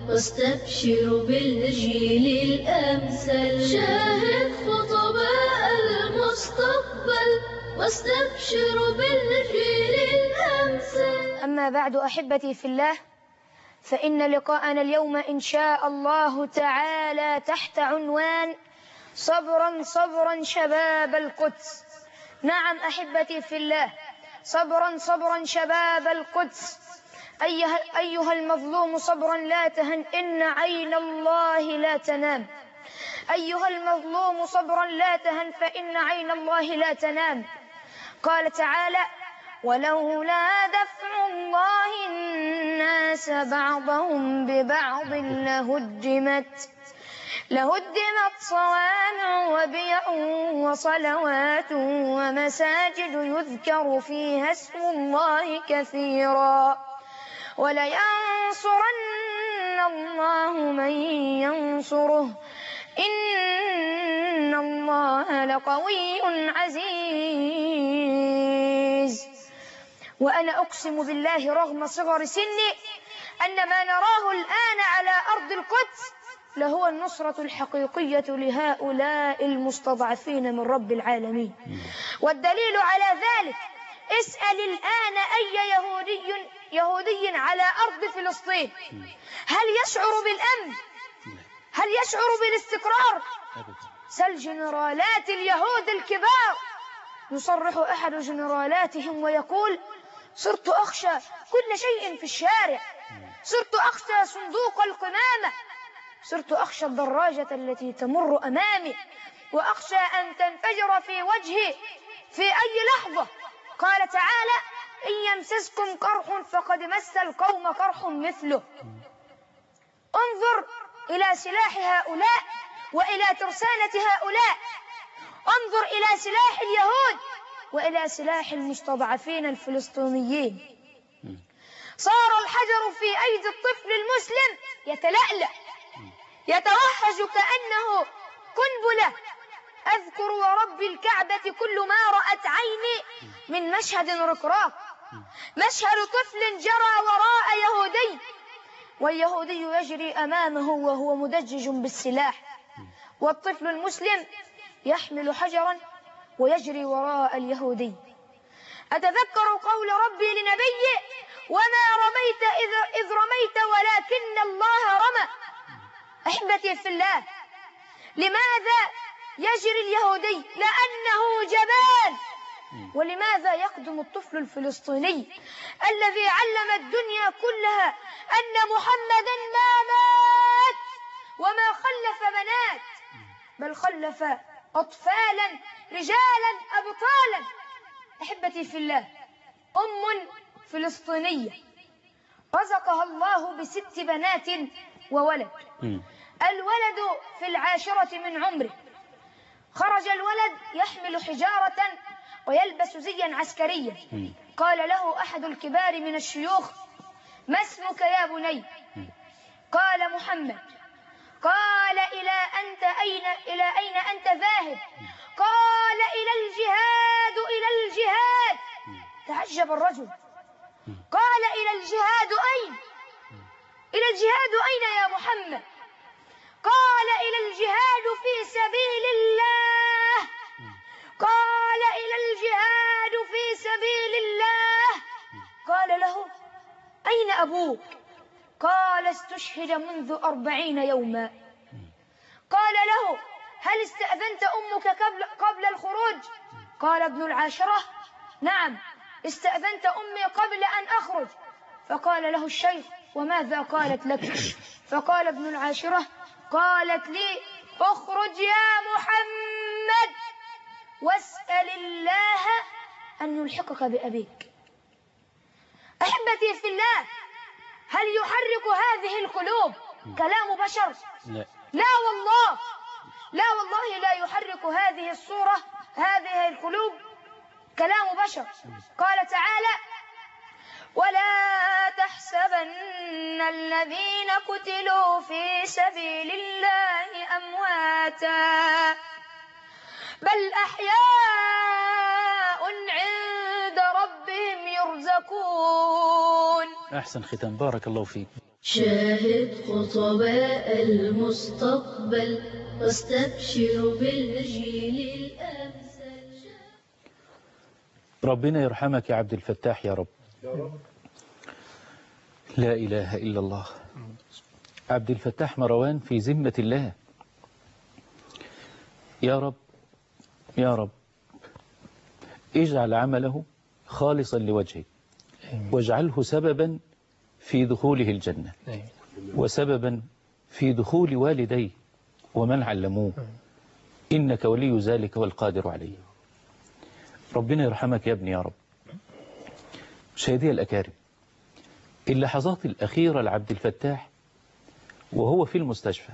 واستبشر بالجيل الأمثل شاهد خطباء المستقبل واستبشر بالجيل الأمثل أما بعد أحبتي في الله فإن لقاءنا اليوم إن شاء الله تعالى تحت عنوان صبرا صبرا شباب القدس نعم أحبتي في الله صبرا صبرا شباب القدس أيها, أيها المظلوم صبرا لا تهن إن عين الله لا تنام أيها المظلوم صبرا لا تهن فإن عين الله لا تنام قال تعالى ولولا دفع الله الناس بعضهم ببعض لهدمت لهدمت صوامع وبيع وصلوات ومساجد يذكر فيها اسم الله كثيرا ولينصرن الله من ينصره إن الله لقوي عزيز وأنا أقسم بالله رغم صغر سني أن ما نراه الآن على أرض القدس لهو النصرة الحقيقية لهؤلاء المستضعفين من رب العالمين والدليل على ذلك اسأل الآن أي يهودي يهودي على أرض فلسطين هل يشعر بالأمن هل يشعر بالاستقرار سل جنرالات اليهود الكبار يصرح أحد جنرالاتهم ويقول صرت أخشى كل شيء في الشارع صرت أخشى صندوق القمامة صرت أخشى الدراجة التي تمر أمامي وأخشى أن تنفجر في وجهي في أي لحظة قال تعالى إن يمسسكم قرح فقد مس القوم قرح مثله انظر إلى سلاح هؤلاء وإلى ترسانة هؤلاء انظر إلى سلاح اليهود وإلى سلاح المستضعفين الفلسطينيين صار الحجر في أيدي الطفل المسلم يتلألأ يتوهج كأنه قنبلة أذكر ورب الكعبة كل ما رأت عيني من مشهد رقراق مشهد طفل جرى وراء يهودي واليهودي يجري أمامه وهو مدجج بالسلاح والطفل المسلم يحمل حجرا ويجري وراء اليهودي أتذكر قول ربي لنبيه وما رميت إذ, إذ رميت ولكن الله رمى أحبتي في الله لماذا يجري اليهودي لأنه جبان ولماذا يقدم الطفل الفلسطيني الذي علم الدنيا كلها أن محمدا ما مات وما خلف بنات بل خلف أطفالا رجالا أبطالا أحبتي في الله أم فلسطينية رزقها الله بست بنات وولد الولد في العاشرة من عمره خرج الولد يحمل حجارة ويلبس زيا عسكريا قال له أحد الكبار من الشيوخ ما اسمك يا بني قال محمد قال إلى أنت أين إلى أين أنت ذاهب قال إلى الجهاد إلى الجهاد تعجب الرجل قال إلى الجهاد أين إلى الجهاد أين يا محمد قال إلى الجهاد في سبيل الله قال إلى الجهاد في سبيل الله قال له أين أبوك قال استشهد منذ أربعين يوما قال له هل استأذنت أمك قبل, قبل الخروج قال ابن العاشرة نعم استأذنت أمي قبل أن أخرج فقال له الشيخ وماذا قالت لك فقال ابن العاشرة قالت لي اخرج يا محمد واسأل الله أن يلحقك بأبيك أحبتي في الله هل يحرك هذه القلوب كلام بشر لا لا والله لا والله لا يحرك هذه الصورة هذه القلوب كلام بشر قال تعالى ولا تحسبن الذين قتلوا في سبيل الله أمواتا بل أحياء عند ربهم يرزقون أحسن ختام بارك الله فيك شاهد خطباء المستقبل واستبشر بالجيل الأمثل ربنا يرحمك يا عبد الفتاح يا رب لا إله إلا الله عبد الفتاح مروان في ذمة الله يا رب يا رب اجعل عمله خالصا لوجهك واجعله سببا في دخوله الجنة وسببا في دخول والديه ومن علموه إنك ولي ذلك والقادر عليه ربنا يرحمك يا ابني يا رب مشاهدي الأكارم اللحظات الأخيرة لعبد الفتاح وهو في المستشفى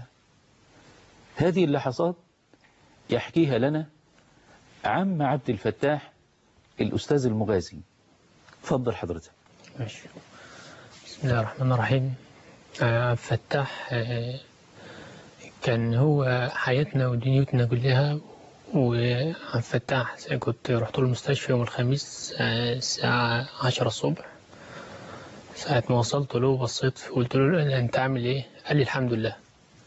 هذه اللحظات يحكيها لنا عم عبد الفتاح الأستاذ المغازي فضل حضرتك ماشي بسم الله الرحمن الرحيم آه، عبد الفتاح آه، كان هو حياتنا ودنيتنا كلها وعبد الفتاح كنت رحت له المستشفى يوم الخميس آه، الساعة عشرة الصبح ساعة ما وصلت له بصيت قلت له أنت عامل إيه؟ قال لي الحمد لله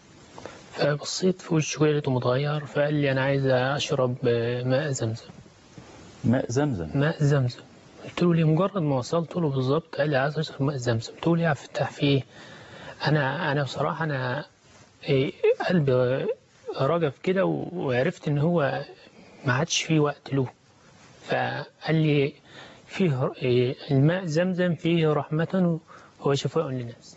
فبصيت في وشه كده لقيته متغير فقال لي أنا عايز أشرب آه، ماء زمزم ماء زمزم ماء زمزم قلت له ليه مجرد ما وصلت له بالظبط قال لي عايز اشرب ماء زمزم قلت له ليه يا عبد الفتاح في ايه انا انا بصراحه انا إيه قلبي رجف كده و- وعرفت ان هو ما عادش فيه وقت له فقال لي فيه إيه الماء زمزم فيه رحمة هو شفاء للناس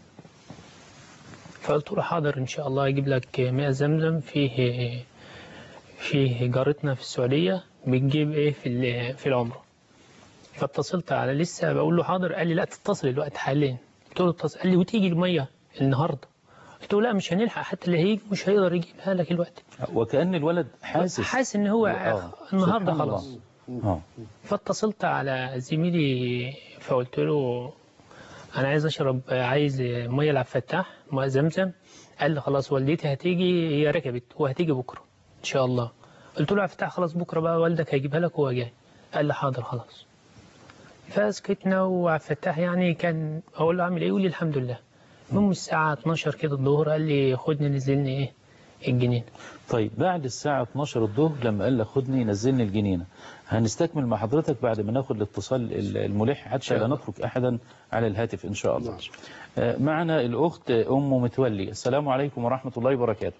فقلت له حاضر ان شاء الله اجيب لك ماء زمزم فيه فيه جارتنا في السعودية بتجيب ايه في ال- في العمرة فاتصلت على لسه بقول له حاضر قال لي لا تتصل الوقت حاليا قلت له اتصل قال لي وتيجي المية النهارده قلت له لا مش هنلحق حتى اللي هيجي مش هيقدر يجيبها لك الوقت وكأن الولد حاسس حاسس ان هو آه، النهارده سبحان الله. خلاص آه. فاتصلت على زميلي فقلت له انا عايز اشرب عايز ميه لعبد الفتاح ميه زمزم قال لي خلاص والدتي هتيجي هي ركبت وهتيجي بكره ان شاء الله قلت له عبد الفتاح خلاص بكره بقى والدك هيجيبها لك وهو جاي قال لي حاضر خلاص فسكتنا وعبد الفتاح يعني كان اقول له اعمل ايه يقول لي الحمد لله المهم الساعه 12 كده الظهر قال لي خدني نزلني ايه الجنين طيب بعد الساعة 12 الظهر لما قال لك خدني نزلني الجنينة هنستكمل مع حضرتك بعد ما ناخد الاتصال ال- الملح حتى لا نترك أحدا على الهاتف إن شاء الله آه، معنا الأخت أم متولي السلام عليكم ورحمة الله وبركاته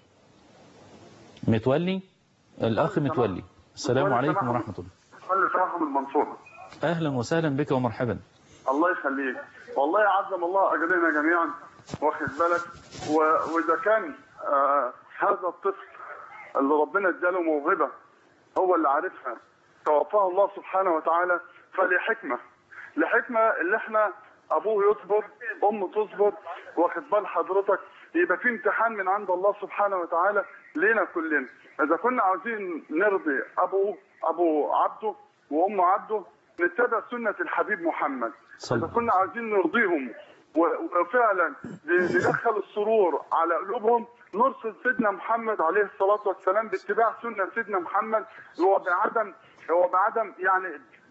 متولي الأخ متولي السلام عليكم ورحمة الله خلي صاحب المنصورة أهلا وسهلا بك ومرحبا الله يخليك والله عظم الله أجرنا جميعا واخد بالك و... وإذا كان آه هذا الطفل اللي ربنا اداله موهبة هو اللي عارفها توفاه الله سبحانه وتعالى فلحكمة لحكمة اللي احنا أبوه يصبر أمه تصبر واخد بال حضرتك يبقى في امتحان من عند الله سبحانه وتعالى لينا كلنا إذا كنا عاوزين نرضي أبوه أبو عبده وأم عبده نتبع سنة الحبيب محمد صلى إذا كنا عايزين نرضيهم و- وفعلا ندخل السرور على قلوبهم نرسل سيدنا محمد عليه الصلاة والسلام باتباع سنة سيدنا محمد وبعدم وبعدم يعني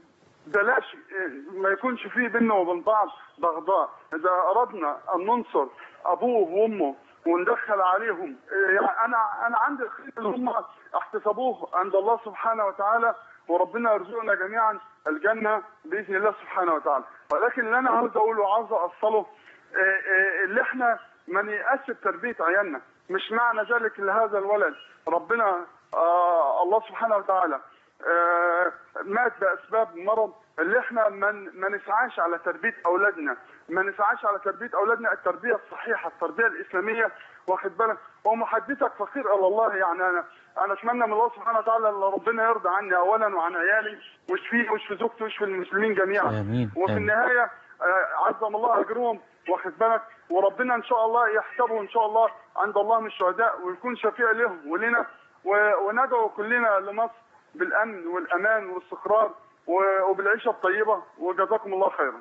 بلاش ما يكونش فيه بيننا وبين بعض بغضاء اذا اردنا ان ننصر ابوه وامه وندخل عليهم يعني انا انا عندي الخير اللي هم احتسبوه عند الله سبحانه وتعالى وربنا يرزقنا جميعا الجنه باذن الله سبحانه وتعالى ولكن اللي انا عاوز اقوله وعاوز اوصله إيه إيه اللي احنا ما نيأسش بتربيه عيالنا مش معنى ذلك ان هذا الولد ربنا آه الله سبحانه وتعالى آه، مات باسباب مرض اللي احنا ما ما نسعاش على تربيه اولادنا ما نسعاش على تربيه اولادنا التربيه الصحيحه التربيه الاسلاميه واخد بالك ومحدثك فقير الى الله يعني انا انا اتمنى من الله سبحانه وتعالى ان ربنا يرضى عني اولا وعن عيالي ويشفي ويشفي زوجتي ويشفي المسلمين جميعا آمين. وفي آمين. النهايه آه، عظم الله اجرهم واخد بالك وربنا ان شاء الله يحسبه ان شاء الله عند الله من الشهداء ويكون شفيع لهم ولنا و- وندعو كلنا لمصر بالامن والامان والاستقرار و- وبالعيشه الطيبه وجزاكم الله خيرا.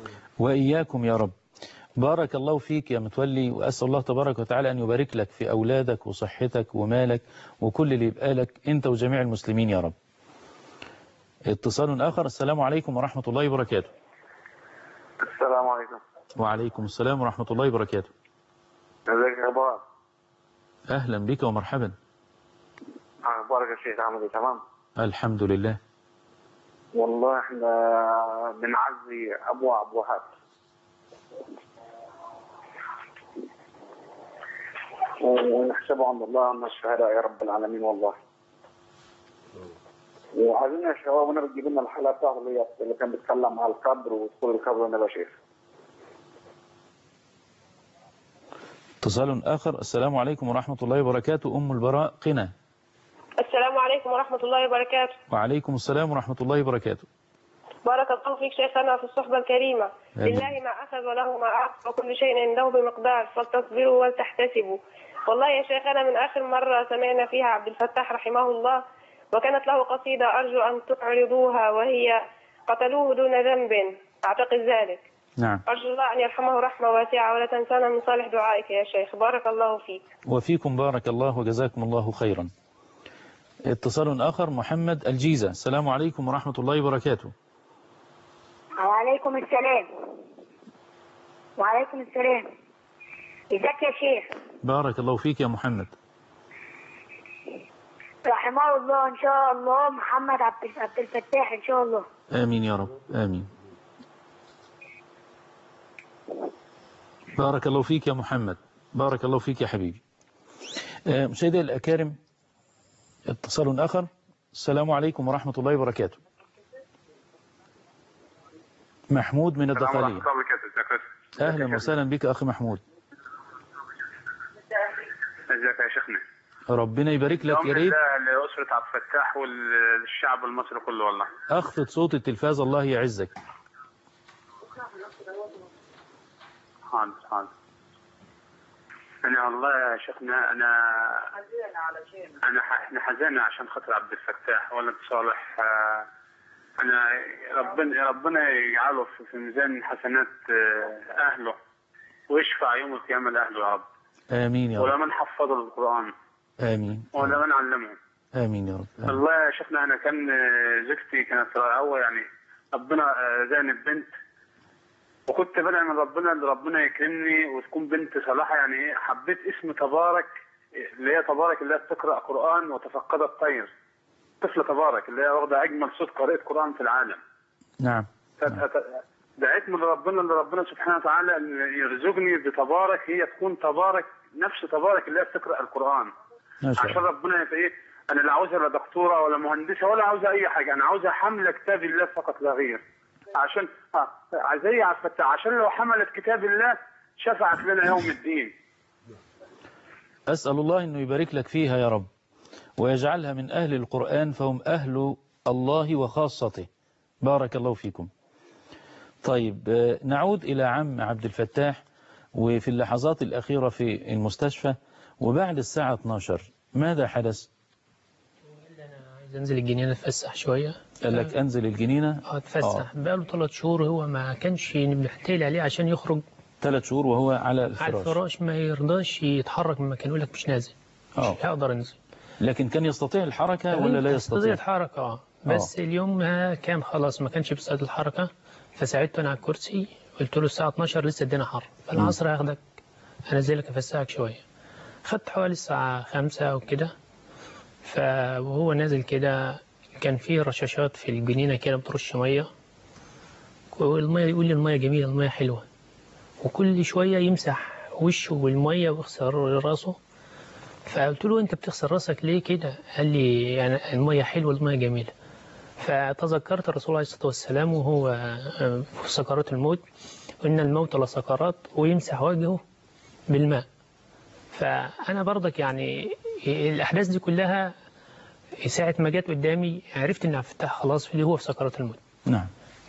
وإياكم يا رب بارك الله فيك يا متولي وأسأل الله تبارك وتعالى أن يبارك لك في أولادك وصحتك ومالك وكل اللي يبقى لك أنت وجميع المسلمين يا رب اتصال آخر السلام عليكم ورحمة الله وبركاته السلام عليكم. وعليكم السلام ورحمة الله وبركاته الاخبار؟ أهلا بك ومرحبا اخبارك يا شيخ عامل ايه تمام؟ الحمد لله والله احنا بنعزي ابو عبد الوهاب ونحسبه عند الله من الشهداء يا رب العالمين والله وعايزين يا شباب وانا بتجيب لنا الحلقه بتاعته اللي هي- اللي كان بيتكلم على القبر ودخول القبر والنبي يا شيخ اتصال آخر السلام عليكم ورحمة الله وبركاته أم البراء قنا السلام عليكم ورحمة الله وبركاته وعليكم السلام ورحمة الله وبركاته بارك الله فيك شيخنا في الصحبة الكريمة آمين. لله ما أخذ وله ما أعطى وكل شيء عنده بمقدار فلتصبروا ولتحتسبوا والله يا شيخنا من آخر مرة سمعنا فيها عبد الفتاح رحمه الله وكانت له قصيدة أرجو أن تعرضوها وهي قتلوه دون ذنب أعتقد ذلك نعم أرجو الله أن يرحمه رحمة واسعة ولا تنسانا من صالح دعائك يا شيخ بارك الله فيك وفيكم بارك الله وجزاكم الله خيرا اتصال آخر محمد الجيزة السلام عليكم ورحمة الله وبركاته وعليكم السلام وعليكم السلام ازيك يا شيخ بارك الله فيك يا محمد رحمه الله ان شاء الله محمد عبد عبد الفتاح ان شاء الله آمين يا رب آمين بارك الله فيك يا محمد بارك الله فيك يا حبيبي آه، مشاهدي الأكارم اتصال آخر السلام عليكم ورحمة الله وبركاته محمود من السلام ورحمه الدقالية الله وبركاته ازيك يا شيخ؟ أهلا وسهلا بك أخي محمود ازيك يا شيخنا ربنا يبارك لك يوم يا ريت الله لاسره عبد الفتاح والشعب المصري كله والله أخفض صوت التلفاز الله يعزك حاضر حاضر انا والله يا شيخنا انا انا ح- احنا حزين عشان خاطر عبد الفتاح ولد صالح آه، انا ربنا ربنا يجعله في- في ميزان حسنات آه، اهله ويشفع يوم القيامه لاهله يا رب آمين يا رب ولمن حفظه القران آمين ولمن علمه آمين يا رب آمين. والله يا شيخنا انا كان آه، زوجتي كانت رائعه يعني ربنا آه، رزقني ببنت وكنت بدعي من ربنا ان ربنا يكرمني وتكون بنت صالحه يعني ايه حبيت اسم تبارك اللي هي تبارك اللي هي بتقرا قران وتفقد الطير طفله تبارك اللي هي واخده اجمل صوت قارئه قران في العالم نعم ف- ف- دعيت من ربنا ان ربنا سبحانه وتعالى ان يرزقني بتبارك هي تكون تبارك نفس تبارك اللي هي بتقرا القران ما شاء عشان الله ربنا يبقى ايه انا لا عاوزها لا دكتوره ولا مهندسه ولا عاوزها اي حاجه انا عاوزها حامله كتاب الله فقط لا غير عشان اه زي عبد الفتاح عشان لو حملت كتاب الله شفعت لنا يوم الدين أسأل الله أنه يبارك لك فيها يا رب ويجعلها من أهل القرآن فهم أهل الله وخاصته بارك الله فيكم طيب آه، نعود إلى عم عبد الفتاح وفي اللحظات الأخيرة في المستشفى وبعد الساعة 12 ماذا حدث؟ عايز انزل الجنينه اتفسح شويه قال لك أنزل الجنينة اه اتفسح بقاله ثلاث شهور هو ما كانش محتاج عليه عشان يخرج ثلاث شهور وهو على على الفراش الفراش ما يرضاش يتحرك من مكانه يقول لك مش نازل آه. مش هقدر انزل لكن كان يستطيع الحركة ولا لا يستطيع؟ يتحرك اه بس اليوم ما كان خلاص ما كانش بيستعد الحركه فساعدته انا على الكرسي قلت له الساعه 12 لسه الدنيا حر فالعصر هاخدك انزلك افسحك شويه خدت حوالي الساعه 5 وكده فوهو نازل كده كان في رشاشات في الجنينه كده بترش ميه والميه يقول لي الميه جميله الميه حلوه وكل شويه يمسح وشه بالميه ويغسل راسه فقلت له انت بتغسل راسك ليه كده قال لي يعني الميه حلوه الميه جميله فتذكرت الرسول عليه الصلاه والسلام وهو آه، في سكرات الموت ان الموت لسكرات ويمسح وجهه بالماء فانا برضك يعني الاحداث دي كلها ساعه ما جت قدامي عرفت ان عبد الفتاح خلاص اللي هو في سكرات الموت نعم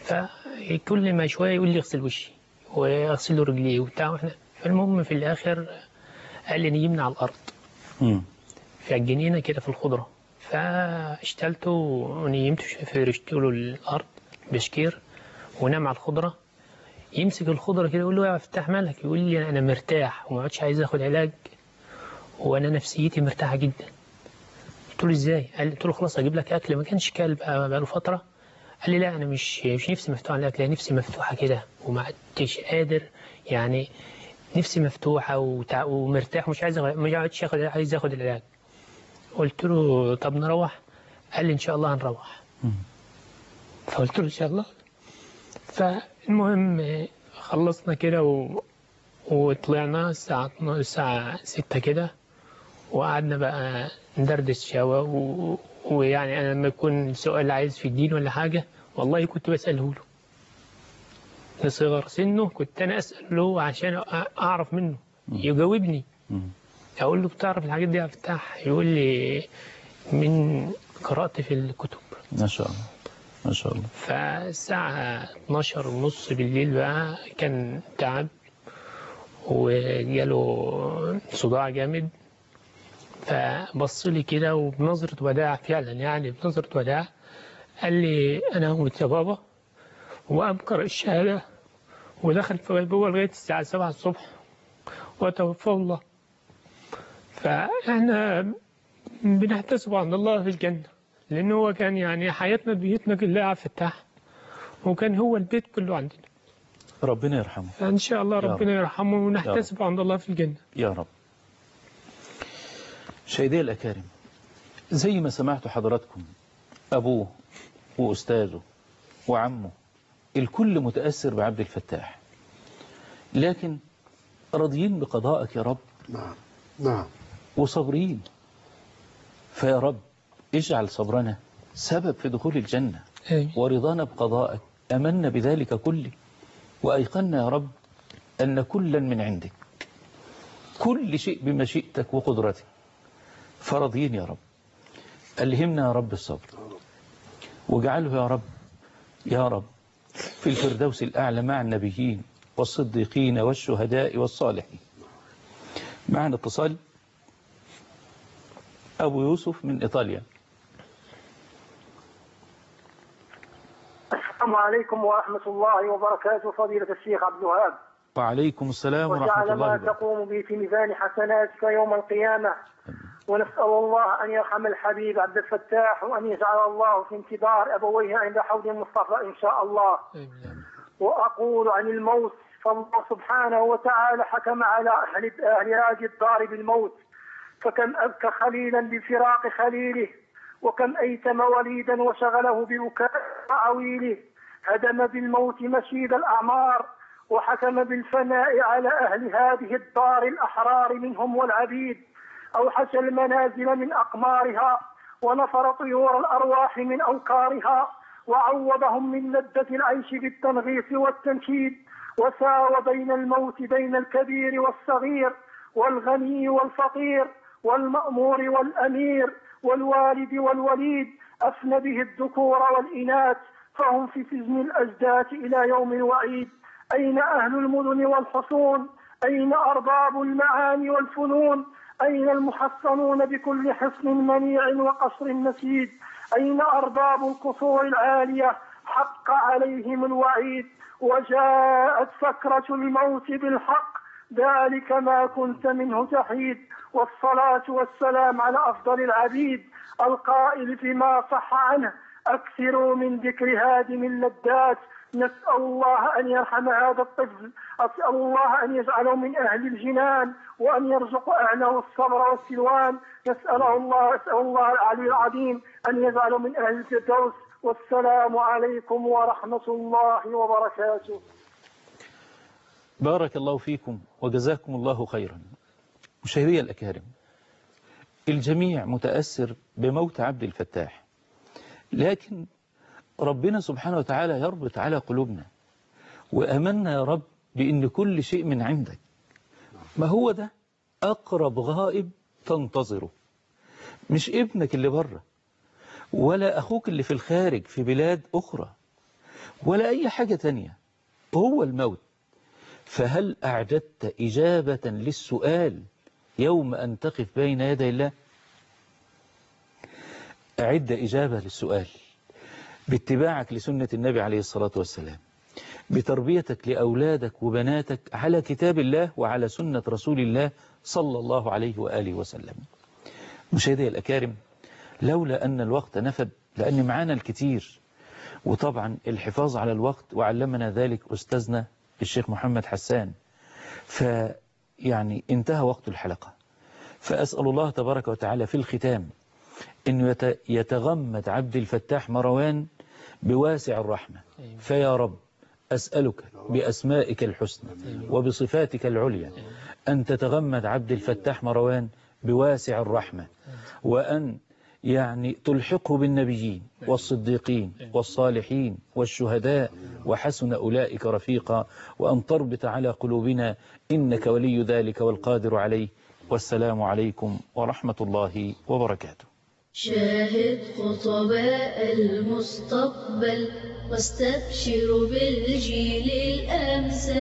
فكل ما شويه يقول لي اغسل وشي واغسل له رجليه وبتاع واحنا فالمهم في الاخر قال لي نيمنا على الارض مم. في الجنينه كده في الخضره فاشتلته ونيمته فرشت له الارض بشكير ونام على الخضره يمسك الخضره كده يقول له يا فتح مالك يقول لي انا مرتاح وما عادش عايز اخد علاج وانا نفسيتي مرتاحه جدا قلت له ازاي قال لي قلت له خلاص اجيب لك اكل ما كانش كلب بقى له فتره قال لي لا انا مش مش نفسي مفتوحه على الاكل أنا نفسي مفتوحه كده وما عدتش قادر يعني نفسي مفتوحة وتع... ومرتاح ومش عايز أغ- مش عايز ياخد عايز ياخد العلاج قلت له طب نروح قال لي إن شاء الله هنروح فقلت له إن شاء الله فالمهم آه، خلصنا كده و... وطلعنا الساعة 12 الساعة 6 كده وقعدنا بقى ندردش سوا و... ويعني أنا لما يكون سؤال عايز في الدين ولا حاجة والله كنت بسأله له لصغر سنه كنت أنا أسأله عشان أ- أعرف منه يجاوبني مم. أقول له بتعرف الحاجات دي يا فتاح يقول لي من قرأت في الكتب ما شاء الله ما شاء الله فالساعة 12 ونص بالليل بقى كان تعب وجاله صداع جامد فبص لي كده وبنظرة وداع فعلا يعني بنظرة وداع قال لي أنا هموت يا بابا وقام قرأ الشهادة ودخل في جوه لغاية الساعة 7 الصبح وتوفى الله فإحنا بنحتسب عند الله في الجنة لأنه هو كان يعني حياتنا بيتنا كلها عبد الفتاح وكان هو البيت كله عندنا ربنا يرحمه فإن شاء الله يا ربنا يرحمه ونحتسب عند الله في الجنة يا رب شهدي الأكارم زي ما سمعتوا حضراتكم أبوه وأستاذه وعمه الكل متأثر بعبد الفتاح لكن راضيين بقضائك يا رب نعم نعم وصابرين فيا رب اجعل صبرنا سبب في دخول الجنة أيوة. ورضانا بقضائك أمنا بذلك كله وأيقنا يا رب أن كلا من عندك كل شيء بمشيئتك وقدرتك فرضين يا رب ألهمنا يا رب الصبر واجعله يا رب يا رب في الفردوس الأعلى مع النبيين والصديقين والشهداء والصالحين معنا اتصال أبو يوسف من إيطاليا السلام عليكم ورحمة الله وبركاته فضيلة الشيخ عبد الوهاب وعليكم السلام ورحمة وجعل الله ما وبركاته تقوم به في ميزان حسناتك يوم القيامة ونسأل الله أن يرحم الحبيب عبد الفتاح وأن يجعل الله في انتظار أبويه عند حوض المصطفى إن شاء الله وأقول عن الموت فالله سبحانه وتعالى حكم على أهل أهل هذه الدار بالموت فكم أبكى خليلا بفراق خليله وكم أيتم وليدا وشغله ببكاء عويله هدم بالموت مشيد الأعمار وحكم بالفناء على أهل هذه الدار الأحرار منهم والعبيد أوحش المنازل من أقمارها ونفر طيور الأرواح من أوكارها وعوضهم من لذة العيش بالتنغيص والتنكيد وساوى بين الموت بين الكبير والصغير والغني والفقير والمأمور والأمير والوالد والوليد أفنى به الذكور والإناث فهم في سجن الأجداث إلى يوم الوعيد أين أهل المدن والحصون أين أرباب المعاني والفنون أين المحصنون بكل حصن منيع وقصر نسيج أين أرباب القصور العالية حق عليهم الوعيد وجاءت سكرة الموت بالحق ذلك ما كنت منه تحيد والصلاة والسلام على أفضل العبيد القائل فيما صح عنه أكثروا من ذكر هادم اللذات نسأل الله أن يرحم هذا الطفل أسأل الله أن يجعله من أهل الجنان وأن يرزق أهله الصبر والسلوان نسأله الله أسأل الله العلي العظيم أن يجعله من أهل الفردوس والسلام عليكم ورحمة الله وبركاته بارك الله فيكم وجزاكم الله خيرا مشاهدي الأكارم الجميع متأثر بموت عبد الفتاح لكن ربنا سبحانه وتعالى يربط على قلوبنا وأمنا يا رب بأن كل شيء من عندك ما هو ده أقرب غائب تنتظره مش ابنك اللي بره ولا أخوك اللي في الخارج في بلاد أخرى ولا أي حاجة تانية هو الموت فهل أعددت إجابة للسؤال يوم أن تقف بين يدي الله أعد إجابة للسؤال باتباعك لسنة النبي عليه الصلاة والسلام بتربيتك لأولادك وبناتك على كتاب الله وعلى سنة رسول الله صلى الله عليه وآله وسلم مشاهدي الأكارم لولا أن الوقت نفد لأن معانا الكثير وطبعا الحفاظ على الوقت وعلمنا ذلك أستاذنا الشيخ محمد حسان فيعني انتهى وقت الحلقة فأسأل الله تبارك وتعالى في الختام أنه يت- يتغمد عبد الفتاح مروان بواسع الرحمة فيا رب أسألك بأسمائك الحسنى وبصفاتك العليا أن تتغمد عبد الفتاح مروان بواسع الرحمة وأن يعني تلحقه بالنبيين والصديقين والصالحين والشهداء وحسن أولئك رفيقا وأن تربط على قلوبنا إنك ولي ذلك والقادر عليه والسلام عليكم ورحمة الله وبركاته شاهد خطباء المستقبل واستبشر بالجيل الأمثل